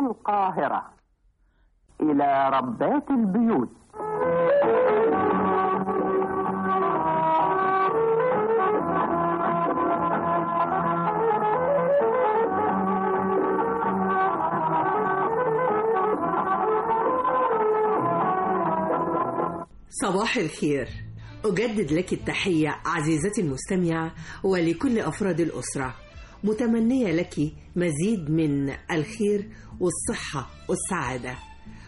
القاهرة إلى ربات البيوت صباح الخير أجدد لك التحية عزيزتي المستمعة ولكل أفراد الأسرة متمنية لك مزيد من الخير والصحة والسعادة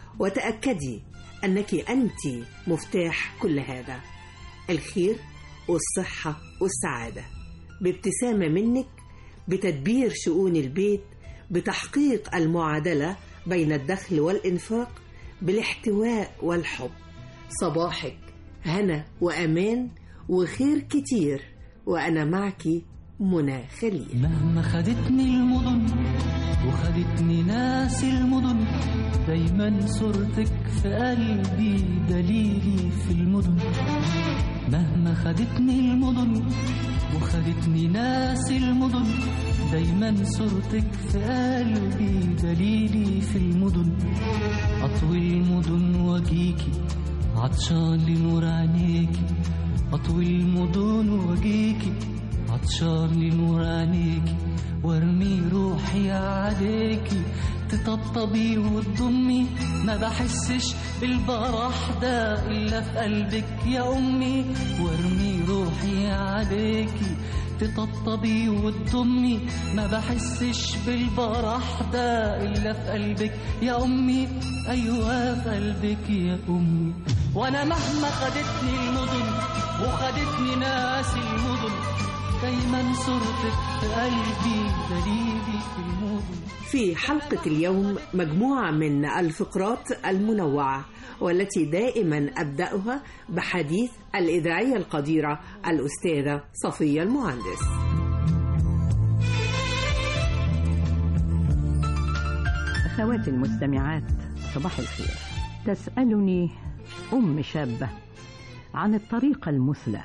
وتأكدي أنك أنت مفتاح كل هذا الخير والصحة والسعادة بابتسامة منك بتدبير شؤون البيت بتحقيق المعادلة بين الدخل والإنفاق بالاحتواء والحب صباحك هنا وأمان وخير كتير وأنا معك منى خليل مهما خدتني المدن وخدتني ناس المدن دايما صورتك في قلبي دليلي في المدن مهما خدتني المدن وخدتني ناس المدن دايما صورتك في قلبي دليلي في المدن أطوي المدن واجيكي عطشان لنور عينيكي أطوي المدن واجيكي عطشان لنور عينيكي وارمي روحي عليكي تطبطبي وتضمي ما بحسش بالبرح ده الا في قلبك يا امي وارمي روحي عليكي تطبطبي وتضمي ما بحسش بالبرح ده الا في قلبك يا امي ايوه في قلبك يا امي وانا مهما خدتني المدن وخدتني ناس المدن دايما صورتك في قلبي دليلي في المدن في حلقة اليوم مجموعة من الفقرات المنوعة والتي دائما أبدأها بحديث الإذاعية القديرة الأستاذة صفية المهندس أخواتي المستمعات صباح الخير تسألني أم شابة عن الطريقة المثلى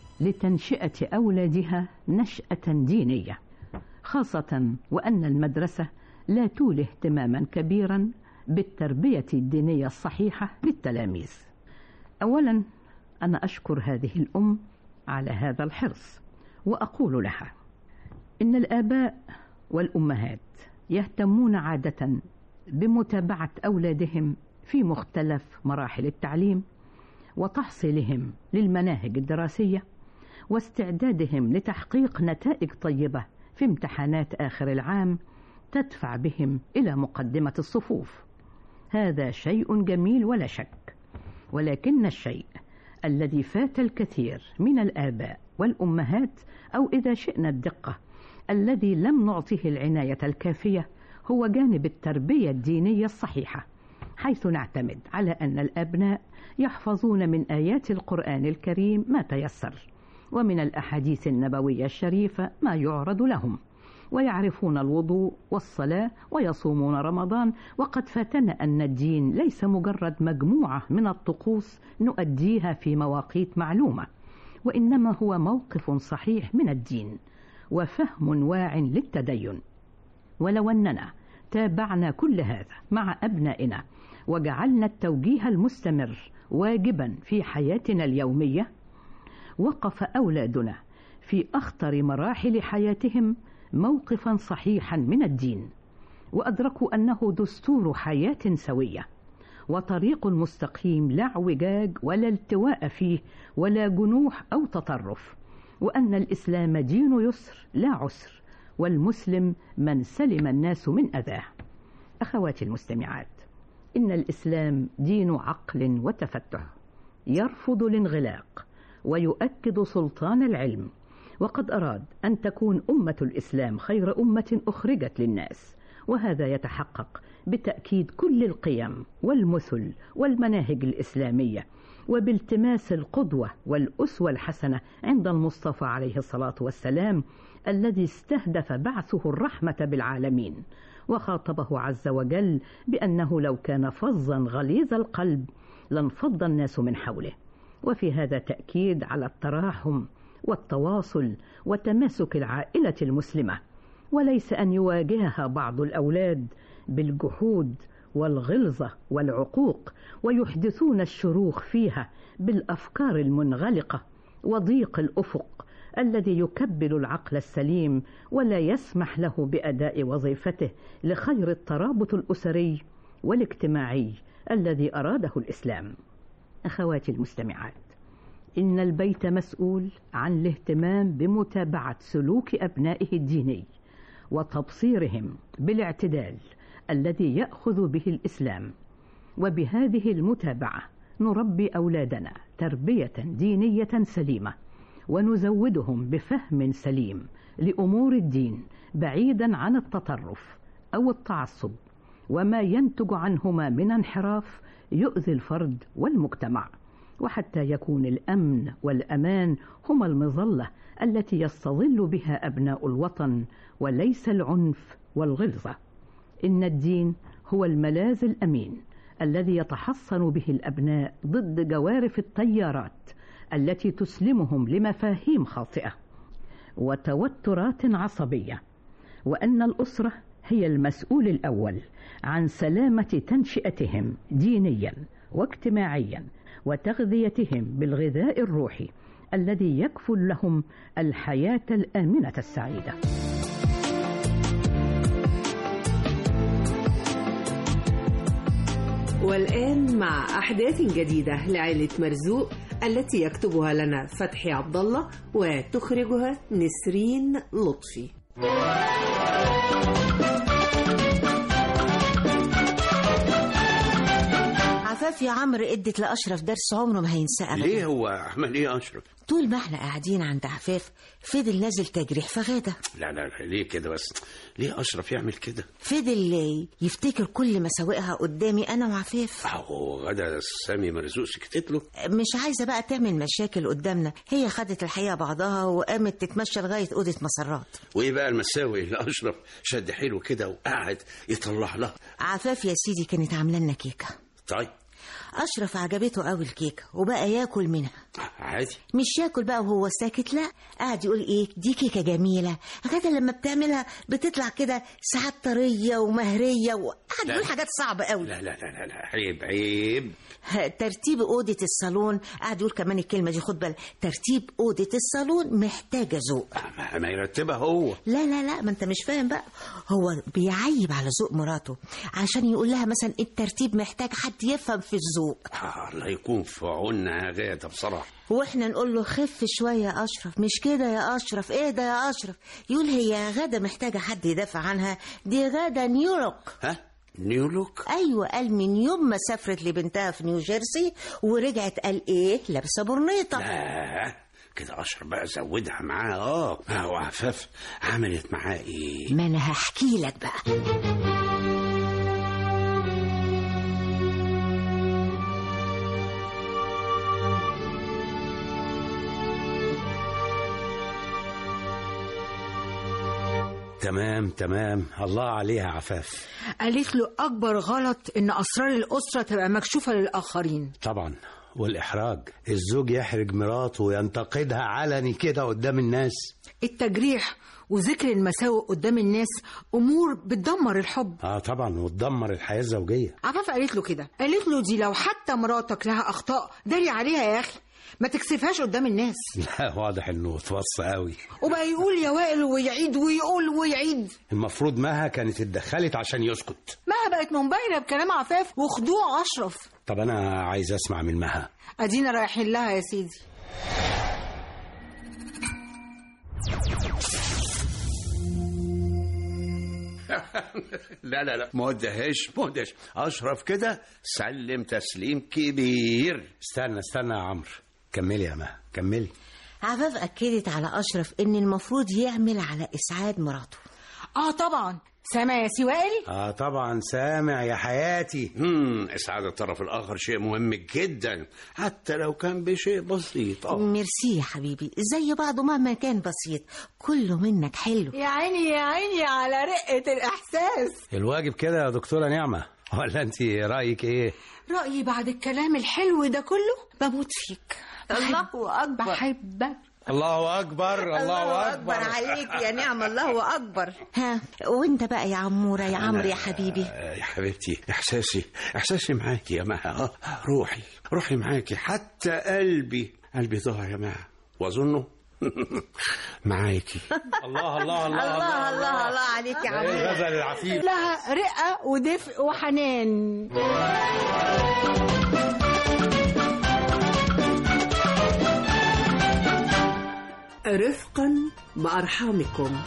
لتنشئة أولادها نشأة دينية خاصة وأن المدرسة لا تولي اهتماما كبيرا بالتربية الدينية الصحيحة للتلاميذ أولا أنا أشكر هذه الأم على هذا الحرص وأقول لها إن الآباء والأمهات يهتمون عادة بمتابعة أولادهم في مختلف مراحل التعليم وتحصيلهم للمناهج الدراسية واستعدادهم لتحقيق نتائج طيبة في امتحانات آخر العام تدفع بهم إلى مقدمة الصفوف هذا شيء جميل ولا شك ولكن الشيء الذي فات الكثير من الآباء والأمهات أو إذا شئنا الدقة الذي لم نعطيه العناية الكافية هو جانب التربية الدينية الصحيحة حيث نعتمد على أن الأبناء يحفظون من آيات القرآن الكريم ما تيسر ومن الأحاديث النبوية الشريفة ما يعرض لهم ويعرفون الوضوء والصلاة ويصومون رمضان وقد فاتنا أن الدين ليس مجرد مجموعة من الطقوس نؤديها في مواقيت معلومة وإنما هو موقف صحيح من الدين وفهم واع للتدين ولو أننا تابعنا كل هذا مع أبنائنا وجعلنا التوجيه المستمر واجبا في حياتنا اليومية وقف أولادنا في أخطر مراحل حياتهم موقفا صحيحا من الدين وأدركوا أنه دستور حياة سوية وطريق مستقيم لا اعوجاج ولا التواء فيه ولا جنوح أو تطرف وأن الإسلام دين يسر لا عسر والمسلم من سلم الناس من أذاه أخواتي المستمعات إن الإسلام دين عقل وتفتح يرفض الانغلاق ويؤكد سلطان العلم وقد أراد أن تكون أمة الإسلام خير أمة أخرجت للناس وهذا يتحقق بتأكيد كل القيم والمثل والمناهج الإسلامية وبالتماس القدوة والأسوة الحسنة عند المصطفى عليه الصلاة والسلام الذي استهدف بعثه الرحمة بالعالمين وخاطبه عز وجل بأنه لو كان فظا غليظ القلب لانفض الناس من حوله وفي هذا تأكيد على التراحم والتواصل وتماسك العائلة المسلمة وليس أن يواجهها بعض الأولاد بالجحود والغلظة والعقوق ويحدثون الشروخ فيها بالأفكار المنغلقة وضيق الأفق الذي يكبل العقل السليم ولا يسمح له بأداء وظيفته لخير الترابط الأسري والاجتماعي الذي أراده الإسلام أخواتي المستمعات إن البيت مسؤول عن الاهتمام بمتابعة سلوك أبنائه الديني وتبصيرهم بالاعتدال الذي يأخذ به الإسلام وبهذه المتابعة نربي أولادنا تربية دينية سليمة ونزودهم بفهم سليم لأمور الدين بعيدا عن التطرف أو التعصب وما ينتج عنهما من انحراف يؤذي الفرد والمجتمع وحتى يكون الامن والامان هما المظله التي يستظل بها ابناء الوطن وليس العنف والغلظه ان الدين هو الملاذ الامين الذي يتحصن به الابناء ضد جوارف التيارات التي تسلمهم لمفاهيم خاطئه وتوترات عصبيه وان الاسره هي المسؤول الاول عن سلامه تنشئتهم دينيا واجتماعيا وتغذيتهم بالغذاء الروحي الذي يكفل لهم الحياه الامنه السعيده والآن مع أحداث جديدة لعائلة مرزوق التي يكتبها لنا فتحي عبد الله وتخرجها نسرين لطفي عفاف يا عمرو ادت لاشرف درس عمره ما هينساه أبداً. ليه هو عمل ايه اشرف طول ما احنا قاعدين عند عفاف فضل نازل تجريح في غاده لا لا لا ليه كده بس ليه اشرف يعمل كده فضل يفتكر كل مساوئها قدامي انا وعفاف اهو غدا سامي مرزوق سكتت له مش عايزه بقى تعمل مشاكل قدامنا هي خدت الحقيقه بعضها وقامت تتمشى لغايه اوضه مسرات وايه بقى المساوي اللي اشرف شد حيله كده وقعد يطلع لها عفاف يا سيدي كانت عامله لنا كيكه طيب اشرف عجبته قوي الكيكه وبقى ياكل منها عادي مش ياكل بقى وهو ساكت لا قاعد يقول ايه دي كيكه جميله غدا لما بتعملها بتطلع كده ساعات طريه ومهريه وقاعد لا. يقول حاجات صعبه قوي لا لا لا لا, لا عيب عيب ترتيب أوضة الصالون قاعد يقول كمان الكلمة دي خد بالك ترتيب أوضة الصالون محتاجة ذوق ما, ما يرتبها هو لا لا لا ما انت مش فاهم بقى هو بيعيب على ذوق مراته عشان يقول لها مثلا الترتيب محتاج حد يفهم في الذوق آه الله يكون في عوننا يا غاده بصراحه واحنا نقول له خف شوية يا أشرف مش كده يا أشرف ايه ده يا أشرف يقول هي غادة محتاجة حد يدافع عنها دي غادة نيويورك ها نيو لوك ايوه قال من يوم ما سافرت لبنتها في نيوجيرسي ورجعت قال ايه لابسه برنيطه لا كده اشرف بقى زودها معاه اه آه، وعفاف عملت معاه ايه ما انا هحكي لك بقى تمام تمام الله عليها عفاف قالت له أكبر غلط إن أسرار الأسرة تبقى مكشوفة للآخرين طبعا والإحراج الزوج يحرج مراته وينتقدها علني كده قدام الناس التجريح وذكر المساوئ قدام الناس أمور بتدمر الحب اه طبعا وتدمر الحياة الزوجية عفاف قالت له كده قالت له دي لو حتى مراتك لها أخطاء داري عليها يا أخي ما تكسفهاش قدام الناس لا واضح انه اتوصى قوي وبقى يقول يا وائل ويعيد ويقول ويعيد المفروض مها كانت اتدخلت عشان يسكت ما بقت منبهرة بكلام عفاف وخضوع أشرف طب انا عايز اسمع من مها أدينا رايحين لها يا سيدي لا لا لا ما ودهاش ما ودهاش اشرف كده سلم تسليم كبير استنى استنى يا عمرو كملي يا مها كملي عفاف أكدت على أشرف إن المفروض يعمل على إسعاد مراته آه طبعا سامع يا سي وائل اه طبعا سامع يا حياتي امم اسعاد الطرف الاخر شيء مهم جدا حتى لو كان بشيء بسيط اه ميرسي يا حبيبي زي بعضه مهما كان بسيط كله منك حلو يا عيني يا عيني على رقة الإحساس الواجب كده يا دكتورة نعمة ولا انت رأيك ايه رأيي بعد الكلام الحلو ده كله بموت فيك الله أكبر بحبك الله اكبر الله أكبر عليك يا نعم الله أكبر ها وانت بقى يا عمورة يا عمرو يا حبيبي آه، يا حبيبتي احساسي احساسي معاكي يا مها آه، روحي روحي معاكي حتى قلبي قلبي ضاع يا مها واظنه معاكي الله الله الله الله الله عليك يا عمورة الغزل العفيف لها رقة ودفء وحنان رفقا بأرحامكم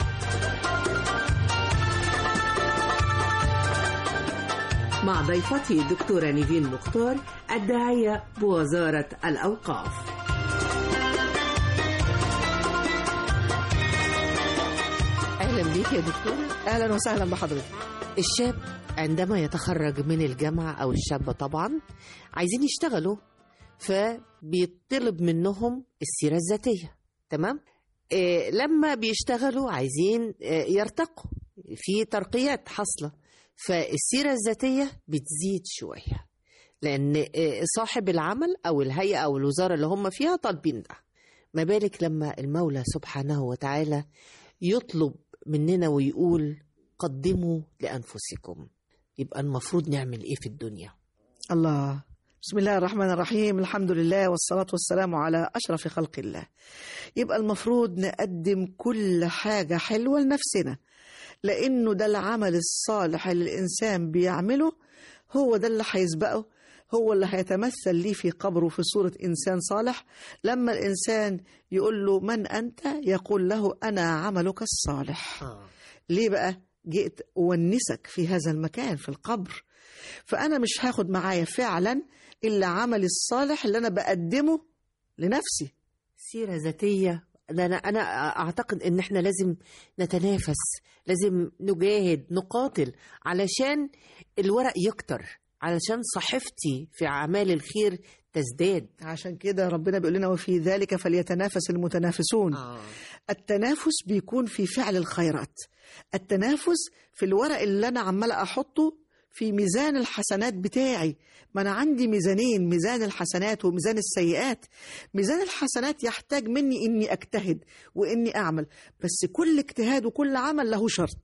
مع ضيفتي الدكتورة نيفين مختار الداعية بوزارة الأوقاف أهلا بيك يا دكتورة أهلا وسهلا بحضرتك الشاب عندما يتخرج من الجامعة أو الشابة طبعا عايزين يشتغلوا فبيطلب منهم السيرة الذاتية تمام إيه لما بيشتغلوا عايزين إيه يرتقوا في ترقيات حاصلة فالسيرة الذاتية بتزيد شوية لأن إيه صاحب العمل أو الهيئة أو الوزارة اللي هم فيها طالبين ده ما بالك لما المولى سبحانه وتعالى يطلب مننا ويقول قدموا لأنفسكم يبقى المفروض نعمل إيه في الدنيا الله بسم الله الرحمن الرحيم الحمد لله والصلاة والسلام على أشرف خلق الله يبقى المفروض نقدم كل حاجة حلوة لنفسنا لأنه ده العمل الصالح اللي الإنسان بيعمله هو ده اللي هيسبقه هو اللي هيتمثل ليه في قبره في صورة إنسان صالح لما الإنسان يقول له من أنت يقول له أنا عملك الصالح ليه بقى جئت أونسك في هذا المكان في القبر فأنا مش هاخد معايا فعلا إلا عملي الصالح اللي أنا بقدمه لنفسي سيرة ذاتية ده أنا أنا أعتقد إن إحنا لازم نتنافس لازم نجاهد نقاتل علشان الورق يكتر علشان صحيفتي في أعمال الخير تزداد عشان كده ربنا بيقول لنا وفي ذلك فليتنافس المتنافسون آه. التنافس بيكون في فعل الخيرات التنافس في الورق اللي أنا عمالة أحطه في ميزان الحسنات بتاعي ما أنا عندي ميزانين ميزان الحسنات وميزان السيئات ميزان الحسنات يحتاج مني إني أجتهد وإني أعمل بس كل اجتهاد وكل عمل له شرط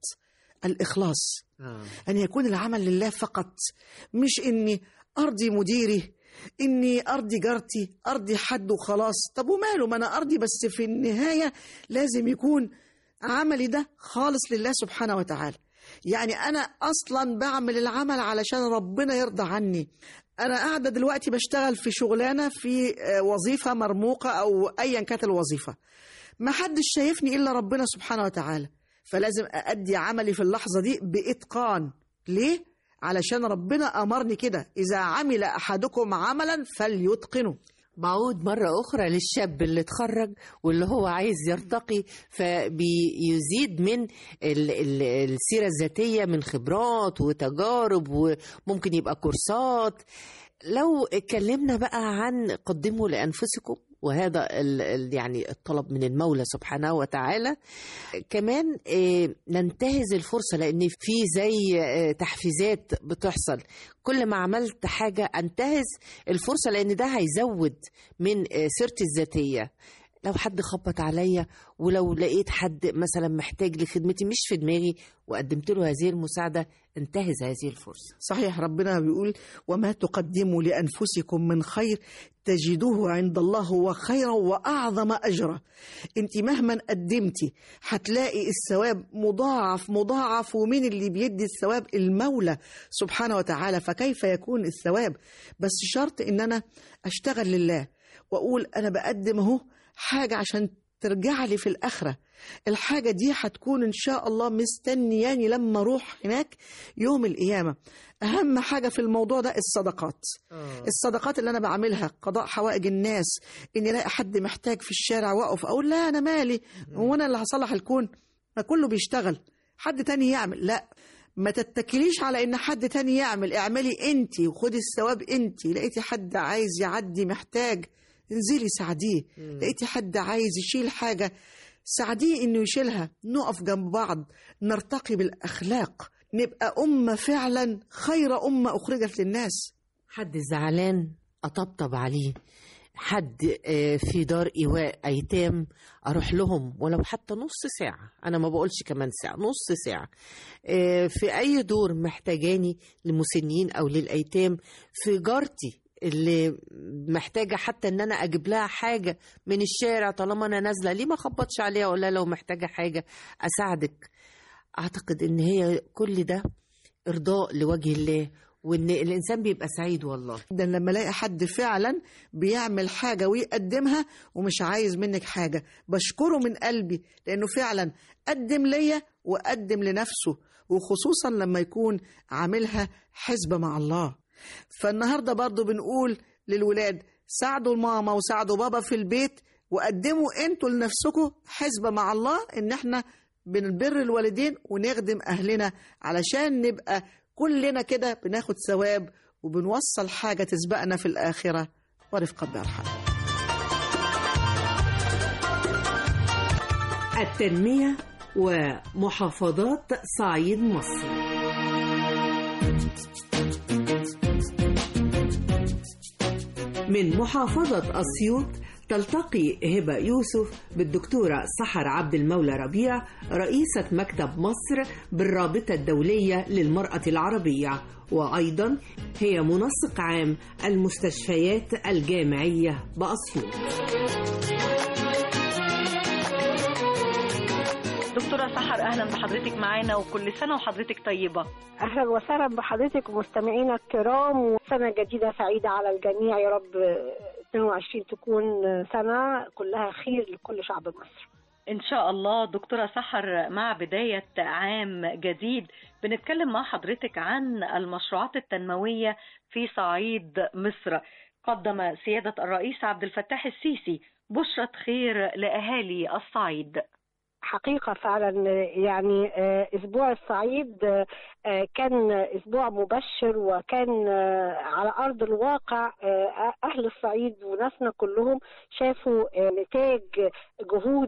الإخلاص آه. أن يكون العمل لله فقط مش إني أرضي مديري إني أرضي جارتي أرضي حد وخلاص طب وماله ما أنا أرضي بس في النهاية لازم يكون عملي ده خالص لله سبحانه وتعالى يعني أنا أصلا بعمل العمل علشان ربنا يرضى عني أنا قاعدة دلوقتي بشتغل في شغلانة في آه، وظيفة مرموقة أو أيا كانت الوظيفة ما حدش شايفني إلا ربنا سبحانه وتعالى فلازم أأدي عملي في اللحظة دي بإتقان ليه؟ علشان ربنا أمرني كده إذا عمل أحدكم عملا فليتقنه بعود مرة أخرى للشاب اللي اتخرج واللي هو عايز يرتقي فبيزيد من ال- ال- السيرة الذاتية من خبرات وتجارب وممكن يبقى كورسات لو اتكلمنا بقى عن قدموا لأنفسكم وهذا ال- ال- يعني الطلب من المولى سبحانه وتعالى كمان آه، ننتهز الفرصة لأن في زي آه، تحفيزات بتحصل كل ما عملت حاجة أنتهز الفرصة لأن ده هيزود من آه، سيرتي الذاتية لو حد خبط عليا ولو لقيت حد مثلا محتاج لخدمتي مش في دماغي وقدمت له هذه المساعدة انتهز هذه الفرصة صحيح ربنا بيقول وما تقدموا لأنفسكم من خير تجدوه عند الله هو خيرا وأعظم أجرا انت مهما قدمتي هتلاقي الثواب مضاعف مضاعف ومين اللي بيدي الثواب المولى سبحانه وتعالى فكيف يكون الثواب بس شرط ان انا اشتغل لله واقول انا بقدم اهو حاجة عشان ترجع لي في الآخرة الحاجة دي هتكون إن شاء الله مستنياني لما أروح هناك يوم القيامة أهم حاجة في الموضوع ده الصدقات الصدقات اللي أنا بعملها قضاء حوائج الناس إني ألاقي حد محتاج في الشارع وأقف أقول لا أنا مالي هو أنا اللي هصلح الكون ما كله بيشتغل حد تاني يعمل لا ما تتكليش على ان حد تاني يعمل اعملي انت وخدي الثواب انت لقيتي حد عايز يعدي محتاج انزلي ساعديه لقيتي حد عايز يشيل حاجة ساعديه انه يشيلها نقف جنب بعض نرتقي بالاخلاق نبقى امة فعلا خير امة اخرجت للناس حد زعلان أطبطب عليه حد آه، في دار إيواء أيتام أروح لهم ولو حتى نص ساعة أنا ما بقولش كمان ساعة نص ساعة آه، في أي دور محتاجاني لمسنين أو للأيتام في جارتي اللي محتاجة حتى ان انا اجيب لها حاجة من الشارع طالما انا نازلة ليه ما خبطش عليها اقول لها لو محتاجة حاجة اساعدك اعتقد ان هي كل ده ارضاء لوجه الله وان الانسان بيبقى سعيد والله ده لما الاقي حد فعلا بيعمل حاجه ويقدمها ومش عايز منك حاجه بشكره من قلبي لانه فعلا قدم ليا وقدم لنفسه وخصوصا لما يكون عاملها حسبه مع الله فالنهارده برضو بنقول للولاد ساعدوا الماما وساعدوا بابا في البيت وقدموا انتوا لنفسكم حسبه مع الله ان احنا بنبر الوالدين ونخدم اهلنا علشان نبقى كلنا كده بناخد ثواب وبنوصل حاجه تسبقنا في الاخره ورفقه بأرحم التنمية ومحافظات صعيد مصر من محافظة أسيوط تلتقي هبة يوسف بالدكتورة سحر عبد المولى ربيع رئيسة مكتب مصر بالرابطة الدولية للمرأة العربية وأيضا هي منسق عام المستشفيات الجامعية بأسيوط دكتورة سحر أهلا بحضرتك معانا وكل سنة وحضرتك طيبة اهلا وسهلا بحضرتك ومستمعينا الكرام وسنه جديده سعيده على الجميع يا رب 22 تكون سنه كلها خير لكل شعب مصر إن شاء الله دكتورة سحر مع بداية عام جديد بنتكلم مع حضرتك عن المشروعات التنموية في صعيد مصر قدم سيادة الرئيس عبد الفتاح السيسي بشرة خير لأهالي الصعيد حقيقة فعلا يعني آه، أسبوع الصعيد آه، كان أسبوع مبشر وكان آه، على أرض الواقع آه، أهل الصعيد وناسنا كلهم شافوا آه، نتاج جهود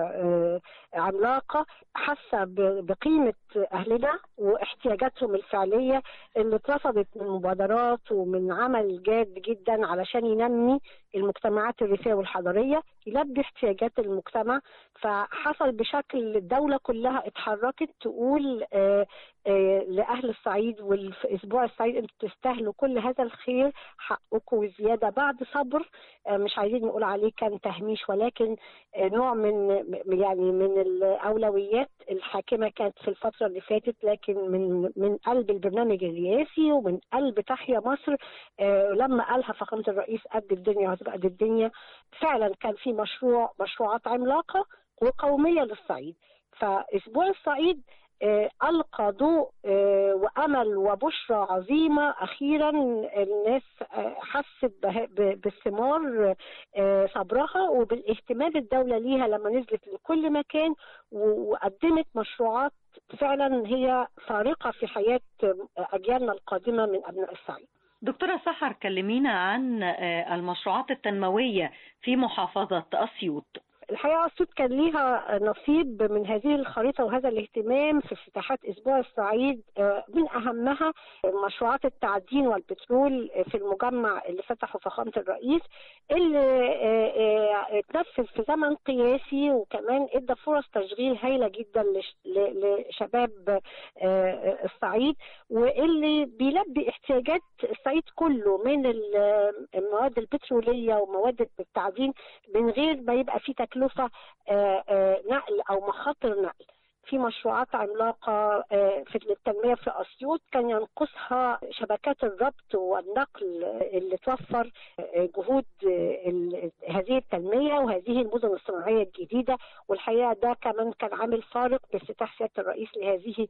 آه، آه، عملاقة حاسة ب- بقيمة أهلنا واحتياجاتهم الفعلية اللي اترصدت من مبادرات ومن عمل جاد جدا علشان ينمي المجتمعات الريفية والحضرية يلبي احتياجات المجتمع فحصل بشكل الدولة كلها اتحركت تقول آه، آه، لأهل الصعيد وفي أسبوع الصعيد أنتوا تستاهلوا كل هذا الخير حقكم وزيادة بعد صبر آه، مش عايزين نقول عليه كان تهميش ولكن آه، نوع من من- يعني من الأولويات الحاكمة كانت في الفترة اللي فاتت لكن من من قلب البرنامج الرئاسي ومن قلب تحيا مصر آه، لما قالها فخامة الرئيس قد الدنيا وهتبقى قد الدنيا فعلا كان في مشروع مشروعات عملاقة وقومية للصعيد فأسبوع الصعيد آه، ألقى ضوء آه، وأمل وبشرى عظيمة أخيرا الناس آه، حست به- ب- بالثمار آه، صبرها وبالاهتمام الدولة ليها لما نزلت لكل مكان و- وقدمت مشروعات فعلا هي فارقة في حياة آه، أجيالنا القادمة من أبناء الصعيد دكتورة سحر كلمينا عن آه، المشروعات التنموية في محافظة أسيوط الحقيقة أسيوط كان ليها نصيب من هذه الخريطة وهذا الاهتمام في افتتاحات أسبوع الصعيد آه، من أهمها مشروعات التعدين والبترول في المجمع اللي فتحه فخامة الرئيس اللي آه، آه، اتنفذ في زمن قياسي وكمان ادى فرص تشغيل هائلة جدا لش- ل- لشباب آه، الصعيد واللي بيلبي احتياجات الصعيد كله من ال- المواد البترولية ومواد التعدين من غير ما يبقى في تكلفة آه، آه، نقل أو مخاطر نقل في مشروعات عملاقة آه، في التنمية في أسيوط كان ينقصها شبكات الربط والنقل اللي توفر آه، جهود آه، ال- هذه التنمية وهذه المدن الصناعية الجديدة والحقيقة ده كمان كان عامل فارق بافتتاح سيادة الرئيس لهذه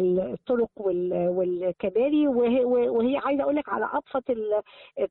الطرق وال- والكباري وهي, وهي عايزة أقول لك على أبسط ال-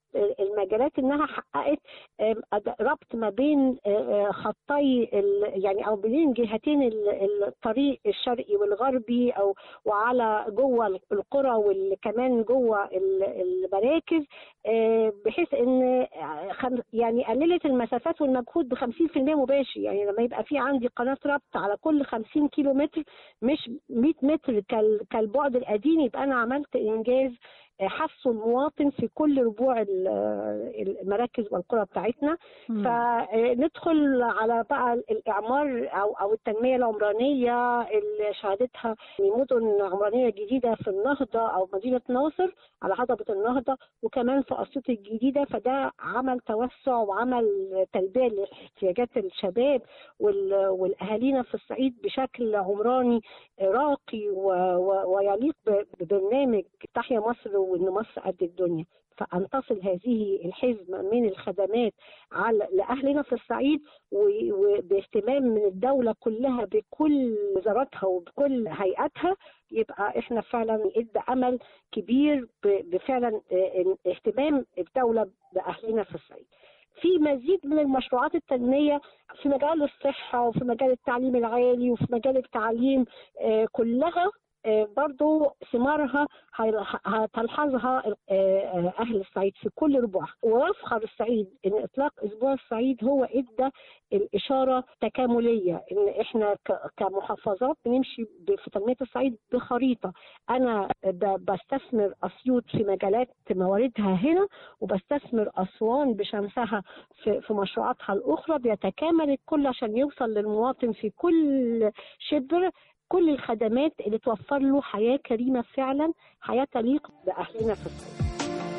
المجالات إنها حققت آم، أد- ربط ما بين آه، آه، خطي ال- يعني او بين جهتين ال- الطريق الشرقي والغربي او وعلى جوه القرى وكمان جوه ال- المراكز آه، بحيث ان آه، خم- يعني قللت المسافات والمجهود ب 50% مباشر يعني لما يبقى في عندي قناه ربط على كل 50 كيلو متر مش 100 متر كال- كالبعد القديم يبقى انا عملت انجاز حثوا المواطن في كل ربوع ال- المراكز والقرى بتاعتنا مم. فندخل على بقى الاعمار او او التنميه العمرانيه اللي شهدتها مدن عمرانيه جديده في النهضه او مدينه ناصر على هضبه النهضه وكمان في اسيوط الجديده فده عمل توسع وعمل تلبيه لاحتياجات الشباب وال- والاهالينا في الصعيد بشكل عمراني راقي و- و- ويليق ب- ببرنامج تحيا مصر وان مصر قد الدنيا فان تصل هذه الحزمه من الخدمات على لاهلنا في الصعيد و- وباهتمام من الدوله كلها بكل وزاراتها وبكل هيئاتها يبقى احنا فعلا ادى امل كبير ب- بفعلا اه، اهتمام الدوله باهلنا في الصعيد. في مزيد من المشروعات التنميه في مجال الصحه وفي مجال التعليم العالي وفي مجال التعليم آه، كلها آه، برضو ثمارها هي- هتلحظها آه، آه، اهل الصعيد في كل ربوعها ويفخر الصعيد ان اطلاق اسبوع الصعيد هو ادى الاشاره تكامليه ان احنا ك- كمحافظات بنمشي ب- في تنميه الصعيد بخريطه انا ب- بستثمر اسيوط في مجالات مواردها هنا وبستثمر اسوان بشمسها في في مشروعاتها الاخرى بيتكامل الكل عشان يوصل للمواطن في كل شبر كل الخدمات اللي توفر له حياه كريمه فعلا حياه تليق باهلنا في الصعيد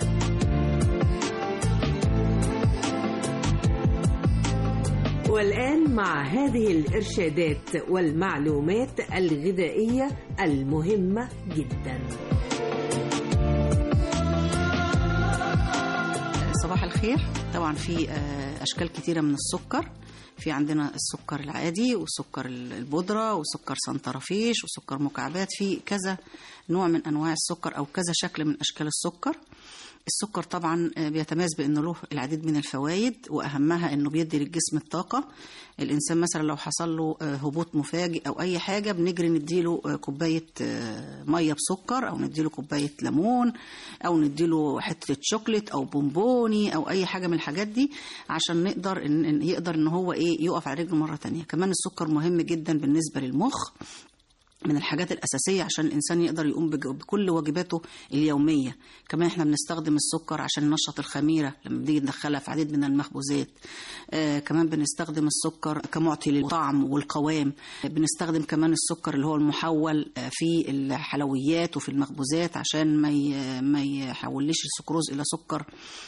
والآن مع هذه الإرشادات والمعلومات الغذائية المهمة جدا صباح الخير طبعا في آه، اشكال كتيره من السكر في عندنا السكر العادي وسكر البودره وسكر سنترفيش وسكر مكعبات في كذا نوع من انواع السكر او كذا شكل من اشكال السكر السكر طبعا آه، بيتميز بانه له العديد من الفوائد واهمها انه بيدي للجسم الطاقه الانسان مثلا لو حصل له آه، هبوط مفاجئ او اي حاجه بنجري نديله آه، كوبايه آه، ميه بسكر او نديله كوبايه ليمون او نديله حته شوكليت او بونبوني او اي حاجه من الحاجات دي عشان نقدر ان إن يقدر ان هو ايه يقف على رجله مره تانية كمان السكر مهم جدا بالنسبه للمخ من الحاجات الأساسية عشان الإنسان يقدر يقوم بج- بكل واجباته اليومية كمان احنا بنستخدم السكر عشان ننشط الخميرة لما بنيجي ندخلها في عديد من المخبوزات آه كمان بنستخدم السكر كمعطي للطعم والقوام آه، بنستخدم كمان السكر اللي هو المحول آه، في الحلويات وفي المخبوزات عشان ما ي- ما يحولش السكروز إلى سكر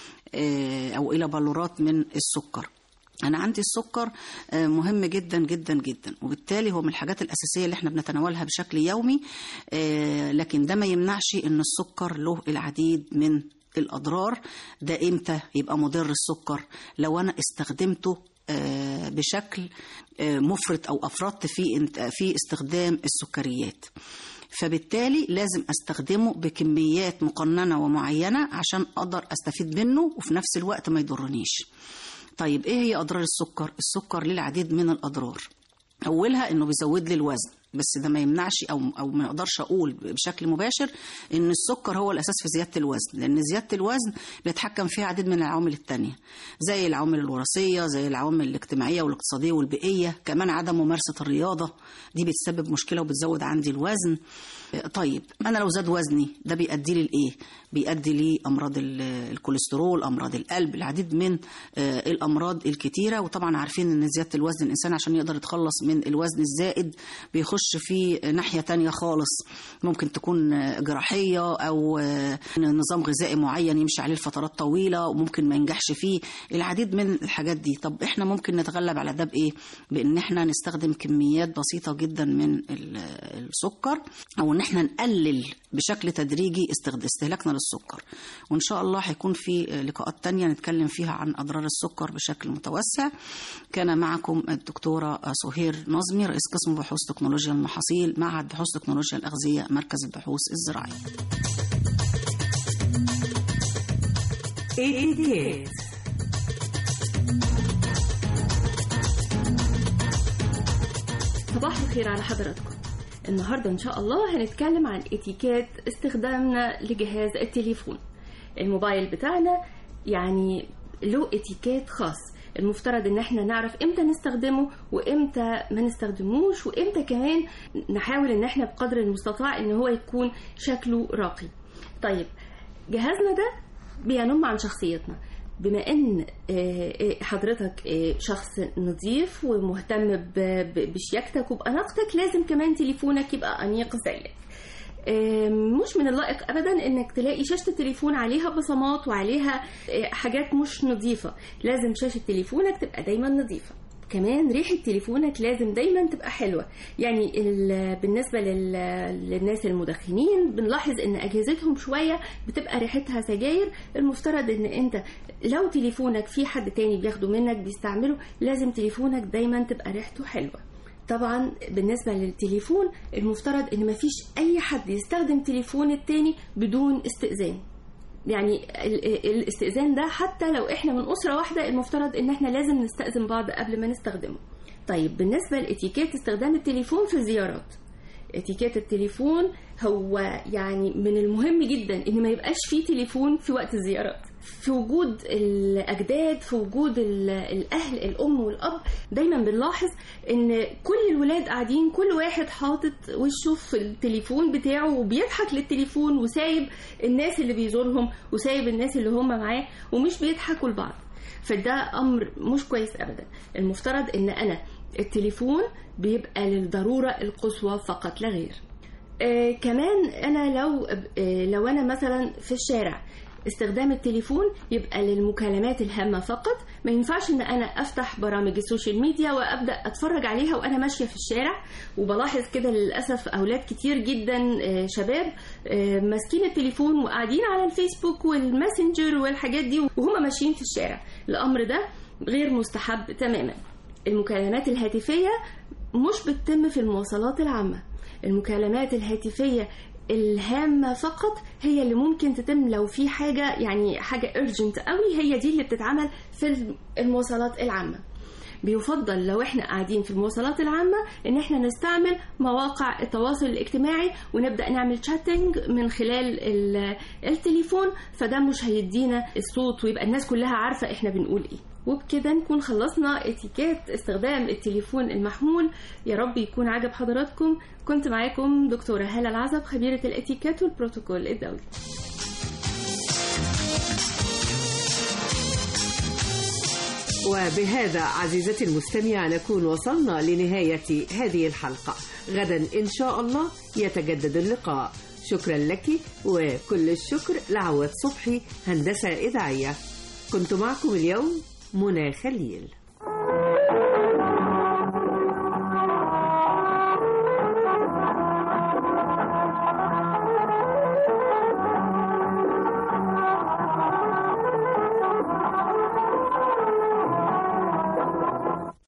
آه، أو إلى بلورات من السكر أنا عندي السكر آه، مهم جدا جدا جدا وبالتالي هو من الحاجات الأساسية اللي احنا بنتناولها بشكل يومي آه، لكن ده ما يمنعش إن السكر له العديد من الأضرار ده إمتى يبقى مضر السكر لو أنا استخدمته آه، بشكل آه، مفرط أو أفرطت في انت- في استخدام السكريات فبالتالي لازم استخدمه بكميات مقننه ومعينه عشان اقدر استفيد منه وفي نفس الوقت ما يضرنيش طيب ايه هي اضرار السكر السكر ليه العديد من الاضرار اولها انه بيزود لي الوزن بس ده ما يمنعش او او ما اقدرش اقول بشكل مباشر ان السكر هو الاساس في زياده الوزن لان زياده الوزن بيتحكم فيها عديد من العوامل التانية زي العوامل الوراثيه زي العوامل الاجتماعيه والاقتصاديه والبيئيه كمان عدم ممارسه الرياضه دي بتسبب مشكله وبتزود عندي الوزن طيب انا لو زاد وزني ده بيؤدي لي لايه بيؤدي لي امراض ال- الكوليسترول امراض القلب العديد من آه، الامراض الكتيره وطبعا عارفين ان زياده الوزن الانسان عشان يقدر يتخلص من الوزن الزائد بيخش في ناحيه تانية خالص ممكن تكون آه، جراحيه او آه، نظام غذائي معين يمشي عليه لفترات طويله وممكن ما ينجحش فيه العديد من الحاجات دي طب احنا ممكن نتغلب على ده بايه بان احنا نستخدم كميات بسيطه جدا من ال- السكر او ان احنا نقلل بشكل تدريجي استخد- استهلاكنا للسكر وان شاء الله هيكون في لقاءات تانية نتكلم فيها عن اضرار السكر بشكل متوسع كان معكم الدكتوره سهير نظمي رئيس قسم بحوث تكنولوجيا المحاصيل معهد بحوث تكنولوجيا الاغذيه مركز البحوث الزراعيه اتيكيت صباح الخير على حضراتكم النهاردة إن شاء الله هنتكلم عن اتيكيت استخدامنا لجهاز التليفون الموبايل بتاعنا يعني له اتيكيت خاص المفترض ان احنا نعرف امتى نستخدمه وامتى ما نستخدموش وامتى كمان نحاول ان احنا بقدر المستطاع ان هو يكون شكله راقي طيب جهازنا ده بينم عن شخصيتنا بما ان آه، آه، حضرتك آه، شخص نظيف ومهتم ب- ب- بشياكتك وبأناقتك لازم كمان تليفونك يبقى أنيق زيك آه، مش من اللائق ابدا انك تلاقي شاشه التليفون عليها بصمات وعليها آه، حاجات مش نظيفه لازم شاشه تليفونك تبقى دايما نظيفه كمان ريحة تليفونك لازم دايما تبقى حلوة يعني ال- بالنسبة لل- للناس المدخنين بنلاحظ ان اجهزتهم شوية بتبقى ريحتها سجاير المفترض ان انت لو تليفونك في حد تاني بياخده منك بيستعمله لازم تليفونك دايما تبقى ريحته حلوة طبعا بالنسبة للتليفون المفترض ان مفيش اي حد يستخدم تليفون التاني بدون استئذان يعني ال- الاستئذان ده حتى لو احنا من اسره واحده المفترض ان احنا لازم نستأذن بعض قبل ما نستخدمه طيب بالنسبه لاتيكيت استخدام التليفون في الزيارات اتيكيت التليفون هو يعني من المهم جدا ان ما يبقاش فيه تليفون في وقت الزيارات في وجود الاجداد في وجود ال- الاهل الام والاب دايما بنلاحظ ان كل الولاد قاعدين كل واحد حاطط وشه في التليفون بتاعه وبيضحك للتليفون وسايب الناس اللي بيزورهم وسايب الناس اللي هم معاه ومش بيضحكوا لبعض فده امر مش كويس ابدا المفترض ان انا التليفون بيبقى للضروره القصوى فقط لا غير آه كمان انا لو آه لو انا مثلا في الشارع استخدام التليفون يبقى للمكالمات الهامة فقط ما ينفعش ان انا افتح برامج السوشيال ميديا وابدا اتفرج عليها وانا ماشيه في الشارع وبلاحظ كده للاسف اولاد كتير جدا آه، شباب آه، ماسكين التليفون وقاعدين على الفيسبوك والماسنجر والحاجات دي وهم ماشيين في الشارع الامر ده غير مستحب تماما المكالمات الهاتفيه مش بتتم في المواصلات العامه المكالمات الهاتفيه الهامة فقط هي اللي ممكن تتم لو في حاجة يعني حاجة urgent قوي هي دي اللي بتتعمل في المواصلات العامة بيفضل لو احنا قاعدين في المواصلات العامة ان احنا نستعمل مواقع التواصل الاجتماعي ونبدأ نعمل شاتنج من خلال ال- التليفون فده مش هيدينا الصوت ويبقى الناس كلها عارفة احنا بنقول ايه وبكده نكون خلصنا اتيكيت استخدام التليفون المحمول يا رب يكون عجب حضراتكم كنت معاكم دكتورة هالة العزب خبيرة الاتيكيت والبروتوكول الدولي وبهذا عزيزتي المستمعة نكون وصلنا لنهاية هذه الحلقة غدا إن شاء الله يتجدد اللقاء شكرا لك وكل الشكر لعواد صبحي هندسة إذاعية كنت معكم اليوم منى خليل